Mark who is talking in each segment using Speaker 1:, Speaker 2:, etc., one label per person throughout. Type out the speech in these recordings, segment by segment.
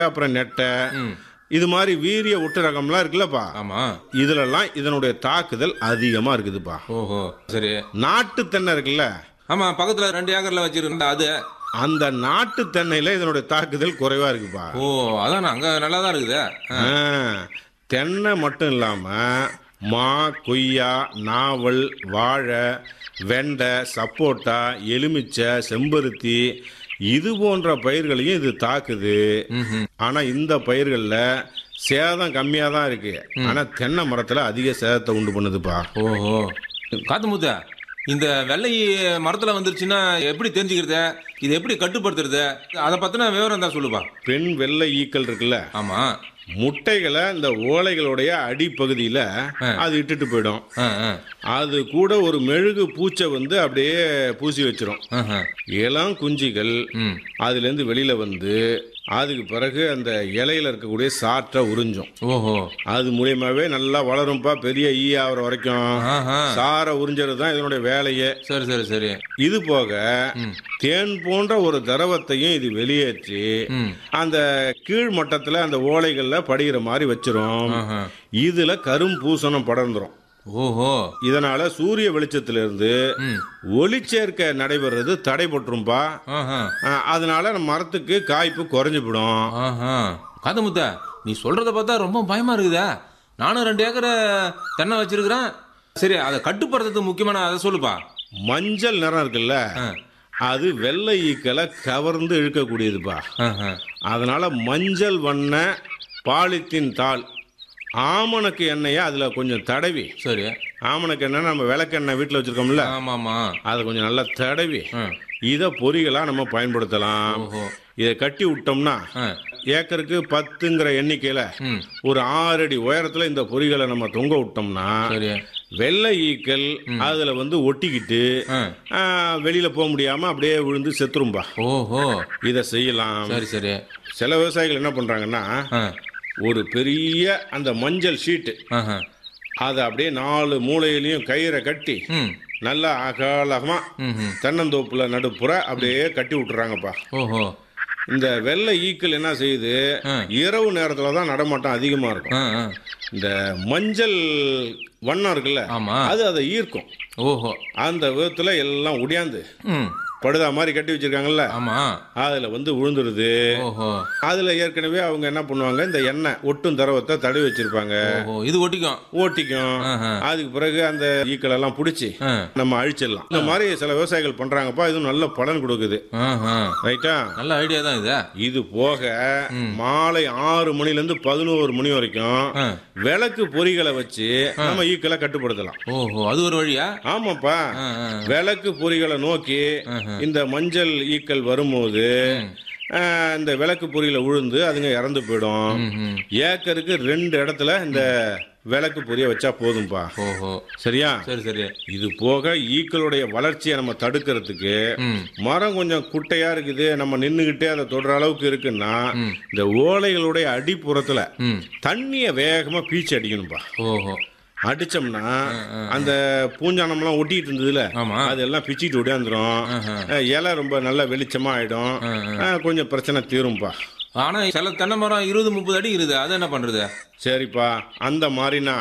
Speaker 1: அப்புறம் நெட்டை
Speaker 2: ம்
Speaker 1: இது மாதிரி வீரிய ஒட்டு ரகம்லாம் இருக்குல்லப்பா
Speaker 2: ஆமா
Speaker 1: இதுலலாம் இதனுடைய தாக்குதல் அதிகமா இருக்குதுப்பா
Speaker 2: ஓஹோ சரி
Speaker 1: நாட்டு தென்னை இருக்குல்ல
Speaker 2: ஆமா பக்கத்துல ரெண்டு ஏக்கர்ல வச்சிருந்தா அது
Speaker 1: அந்த நாட்டு தென்னையில இதனுடைய தாக்குதல் குறைவா இருக்குப்பா
Speaker 2: ஓ அதான் அங்க நல்லா தான் இருக்குது
Speaker 1: ஆ, தென்னை மட்டும் இல்லாம மா கொய்யா நாவல் வாழை வெண்டை சப்போட்டா எலுமிச்சை செம்பருத்தி இது போன்ற பயிர்களையும் இது தாக்குது
Speaker 2: ம்ஹும்.
Speaker 1: ஆனா இந்த பயிர்கள்ல சேதம் கம்மியா தான் இருக்கு ஆனா தென்னை மரத்துல அதிக சேதத்தை உண்டு பண்ணுதுப்பா
Speaker 2: ஓஹோ காத்து முத்த இந்த வெள்ளை மரத்துல வந்துருச்சுன்னா எப்படி தெரிஞ்சுக்கிறது இது எப்படி கட்டுப்படுத்துறது அதை பத்தின விவரம் தான் சொல்லுப்பா
Speaker 1: பெண் வெள்ளை ஈக்கள் இருக்குல்ல
Speaker 2: ஆமா
Speaker 1: முட்டைகளை இந்த ஓலைகளுடைய அடிப்பகுதியில அது இட்டுட்டு போயிடும்
Speaker 2: ஆ, ஆ.
Speaker 1: அது கூட ஒரு மெழுகு பூச்சை வந்து அப்படியே பூசி வச்சிரும்
Speaker 2: ஆஹா.
Speaker 1: இளம் குஞ்சுகள்
Speaker 2: ம்
Speaker 1: அதுலேருந்து வெளியில வந்து அதுக்கு பிறகு அந்த இலையில இருக்கக்கூடிய சாற்றை உறிஞ்சும்
Speaker 2: ஓஹோ
Speaker 1: அது மூலியமாவே நல்லா வளரும்பா பெரிய ஈ ஆகிற வரைக்கும்
Speaker 2: ஆஹா
Speaker 1: சாரை உறிஞ்சது தான் இதனுடைய வேலையே
Speaker 2: சரி சரி சரி
Speaker 1: இது போக
Speaker 2: ம்.
Speaker 1: தேன் போன்ற ஒரு திரவத்தையும் இது வெளியேற்றி
Speaker 2: ம்
Speaker 1: அந்த கீழ் மட்டத்துல அந்த ஓலைகள்ல படிகிற மாதிரி வச்சிரும்
Speaker 2: ஆஹா.
Speaker 1: இதுல கரும்பூசணம் படர்ந்துரும்
Speaker 2: ஓஹோ
Speaker 1: இதனால சூரிய வெளிச்சத்திலிருந்து
Speaker 2: ம்
Speaker 1: ஒளிச்சேர்க்கை நடைபெறது தடைபட்டுரும்பா
Speaker 2: ஆஹா
Speaker 1: அஹ் அதனால நம்ம மரத்துக்கு காய்ப்பு குறைஞ்சு விடும்
Speaker 2: ஆஹா காத்து முத்த நீ சொல்றத பார்த்தா ரொம்ப பயமா இருக்குதா நானும் ரெண்டு ஏக்கர் தென்னை வச்சிருக்கிறேன் சரி அதை கட்டுப்படுத்துறதுக்கு முக்கியமான அதை சொல்லுப்பா
Speaker 1: மஞ்சள் நிறம் இருக்குல்ல
Speaker 2: ஆ.
Speaker 1: அது வெள்ளை ஈக்களை கவர்ந்து இழுக்கக்கூடியதுப்பா
Speaker 2: ஆஹா.
Speaker 1: அதனால மஞ்சள் வண்ண பாலித்தீன் தாள் ஆமணக்கு எண்ணெயை அதுல கொஞ்சம் தடவி
Speaker 2: சரி
Speaker 1: ஆமணக்கு எண்ணெய் நம்ம விளக்கெண்ணெய் வீட்டில் வச்சிருக்கோம்ல
Speaker 2: ஆமாமா
Speaker 1: அதை கொஞ்சம் நல்லா தடவி
Speaker 2: ஆ.
Speaker 1: இதை பொறிகளா நம்ம பயன்படுத்தலாம்
Speaker 2: ஓஹோ
Speaker 1: இதை கட்டி விட்டோம்னா
Speaker 2: ஆ.
Speaker 1: ஏக்கருக்கு பத்துங்கிற எண்ணிக்கையில
Speaker 2: ம்
Speaker 1: ஒரு ஆறு அடி உயரத்துல இந்த பொறிகளை நம்ம தொங்க விட்டோம்னா
Speaker 2: சரி
Speaker 1: வெள்ளை ஈக்கள் அதுல வந்து ஒட்டிக்கிட்டு
Speaker 2: ஆ.
Speaker 1: ஆ, வெளியில போக முடியாம அப்படியே விழுந்து செத்துரும்பா
Speaker 2: ஓஹோ
Speaker 1: இதை செய்யலாம்
Speaker 2: சரி சரி
Speaker 1: சில விவசாயிகள் என்ன பண்றாங்கன்னா
Speaker 2: ஆ.
Speaker 1: ஒரு பெரிய அந்த மஞ்சள் ஷீட்டு
Speaker 2: ஆஹா.
Speaker 1: அதை அப்படியே நாலு மூலையிலையும் கயிறை கட்டி
Speaker 2: ம்
Speaker 1: நல்லா அகலமா
Speaker 2: ம் ம்.
Speaker 1: தென்னந்தோப்புல நடுப்புற அப்படியே கட்டி விட்டுறாங்கப்பா
Speaker 2: ஓஹோ
Speaker 1: இந்த வெள்ளை ஈக்கள் என்ன செய்யுது
Speaker 2: ஆ.
Speaker 1: இரவு நேரத்துல தான் நடமாட்டம் அதிகமா இருக்கும்
Speaker 2: ஆ ஆ
Speaker 1: இந்த மஞ்சள் வண்ணம் இருக்குல்ல
Speaker 2: ஆமா
Speaker 1: அது அதை ஈர்க்கும்
Speaker 2: ஓஹோ
Speaker 1: அந்த விதத்துல எல்லாம் ஒடியாந்து
Speaker 2: ம்
Speaker 1: படுதா மாதிரி கட்டி வச்சிருக்காங்கல்ல
Speaker 2: ஆமா
Speaker 1: அதுல வந்து விழுந்துருது
Speaker 2: ஓஹோ
Speaker 1: அதுல ஏற்கனவே அவங்க என்ன பண்ணுவாங்க இந்த எண்ணெய் ஒட்டும் திரவத்தை தடவி வச்சிருப்பாங்க
Speaker 2: ஓஹோ இது ஒட்டிக்கும்
Speaker 1: ஓட்டிக்கும்
Speaker 2: ஆஹா.
Speaker 1: அதுக்கு பிறகு அந்த ஈக்கள் எல்லாம் பிடிச்சி
Speaker 2: ஆ.
Speaker 1: நம்ம அழிச்சிடலாம் இந்த மாதிரி சில விவசாயிகள் பண்றாங்கப்பா இது நல்ல பலன் கொடுக்குது
Speaker 2: ஆஹா.
Speaker 1: ரைட்டா
Speaker 2: நல்ல ஐடியா தான் இது
Speaker 1: இது போக மாலை ஆறு மணில இருந்து பதினோரு மணி வரைக்கும்
Speaker 2: ஆ.
Speaker 1: விளக்கு பொறிகளை வச்சு நம்ம ஈக்களை கட்டுப்படுத்தலாம்
Speaker 2: ஓஹோ அது ஒரு வழியா
Speaker 1: ஆமாப்பா
Speaker 2: ஆ, ஆ.
Speaker 1: விளக்கு பொறிகளை நோக்கி
Speaker 2: ஆஹா.
Speaker 1: இந்த மஞ்சள் ஈக்கள் வரும்போது ஆ, இந்த விளக்கு பொறியில விழுந்து அதுங்க இறந்து போயிடும்
Speaker 2: ம், ம்.
Speaker 1: ஏக்கருக்கு ரெண்டு இடத்துல இந்த விளக்கு பொரிய வச்சா போதும்பா
Speaker 2: ஓஹோ
Speaker 1: சரியா
Speaker 2: சரி சரி
Speaker 1: இது போக ஈக்களுடைய வளர்ச்சியை நம்ம தடுக்கிறதுக்கு
Speaker 2: ம்
Speaker 1: மரம் கொஞ்சம் குட்டையா இருக்குது நம்ம நின்றுகிட்டே அதை தொடுற அளவுக்கு இருக்குன்னா
Speaker 2: ம்.
Speaker 1: இந்த ஓலைகளுடைய அடிப்புறத்துல
Speaker 2: ம்
Speaker 1: தண்ணியை வேகமா பீச்சு அடிக்கணும்பா
Speaker 2: ஓஹோ
Speaker 1: அடிச்சோம்னா அந்த பூஞ்சானம்லாம் ஒட்டிட்டு இருந்ததுல
Speaker 2: ஆமா
Speaker 1: அதெல்லாம் பிச்சுட்டு ஓடியாந்துரும்
Speaker 2: ஆஹா.
Speaker 1: அஹ் இலை ரொம்ப நல்லா வெளிச்சமா ஆயிடும்
Speaker 2: ஆ, ஆ.
Speaker 1: அஹ் கொஞ்சம் பிரச்சனை தீரும்பா
Speaker 2: ஆனா சில தென்னை மரம் இருபது முப்பது அடி இருக்குது அது என்ன பண்றது
Speaker 1: சரிப்பா அந்த மாதிரினா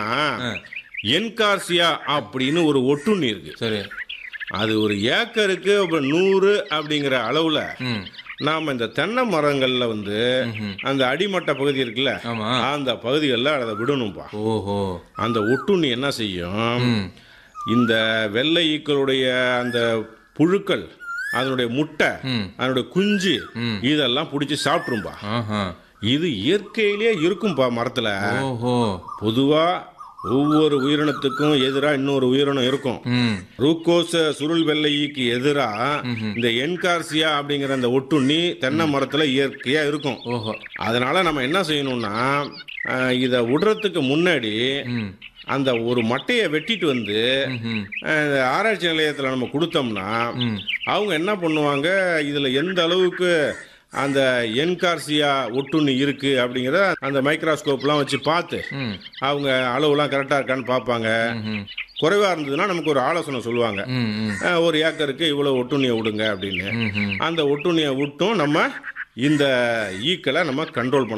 Speaker 1: என்கார்சியா அப்படின்னு ஒரு ஒட்டுண்ணி இருக்கு
Speaker 2: சரி
Speaker 1: அது ஒரு ஏக்கருக்கு ஒரு நூறு அப்படிங்கிற அளவுல
Speaker 2: ம்
Speaker 1: நாம இந்த தென்னை மரங்கள்ல வந்து
Speaker 2: ம்ஹும்.
Speaker 1: அந்த அடிமட்ட பகுதி இருக்குல்ல
Speaker 2: ஆமா
Speaker 1: அந்த பகுதிகளில் அதை விடணும்பா
Speaker 2: ஓஹோ
Speaker 1: அந்த ஒட்டுண்ணி என்ன செய்யும்
Speaker 2: ம்
Speaker 1: இந்த வெள்ளை ஈக்களுடைய அந்த புழுக்கள் அதனுடைய முட்டை
Speaker 2: ம்
Speaker 1: அதனுடைய குஞ்சு
Speaker 2: ம்.
Speaker 1: இதெல்லாம் பிடிச்சி சாப்பிட்ரும்பா
Speaker 2: ஆஹா
Speaker 1: இது இயற்கையிலேயே இருக்கும்பா மரத்துல
Speaker 2: ஓஹோ
Speaker 1: பொதுவா ஒவ்வொரு உயிரினத்துக்கும் எதிரா இன்னொரு உயிரினம் இருக்கும்
Speaker 2: ம்
Speaker 1: ரூக்கோச சுருள் வெள்ளைக்கு எதிரா இந்த என்கார்சியா அப்படிங்கிற அந்த ஒட்டுண்ணி தென்னை மரத்துல இயற்கையா இருக்கும்
Speaker 2: ஓஹோ
Speaker 1: அதனால நம்ம என்ன செய்யணும்னா அஹ், இத விடுறதுக்கு முன்னாடி
Speaker 2: ம்
Speaker 1: அந்த ஒரு மட்டையை வெட்டிட்டு வந்து
Speaker 2: ம்ஹும்.
Speaker 1: அஹ், இந்த ஆராய்ச்சி நிலையத்தில் நம்ம கொடுத்தோம்னா
Speaker 2: ம்
Speaker 1: அவங்க என்ன பண்ணுவாங்க இதில் எந்த அளவுக்கு அந்த என்கார்சியா ஒட்டுண்ணி இருக்கு அப்படிங்கிறத அந்த மைக்ரோஸ்கோப்லாம் வச்சு பார்த்து
Speaker 2: ம்
Speaker 1: அவங்க அளவுலாம் கரெக்டாக இருக்கான்னு பார்ப்பாங்க
Speaker 2: ம்ஹும்.
Speaker 1: குறைவாக இருந்ததுன்னா நமக்கு ஒரு ஆலோசனை சொல்லுவாங்க
Speaker 2: ம் ம்
Speaker 1: அஹ், ஒரு ஏக்கருக்கு இவ்வளோ ஒட்டுண்ணியை விடுங்க அப்படின்னு
Speaker 2: ம்ஹும்.
Speaker 1: அந்த ஒட்டுண்ணியை விட்டும் நம்ம இந்த ஈக்களை நம்ம கண்ட்ரோல் பண்ண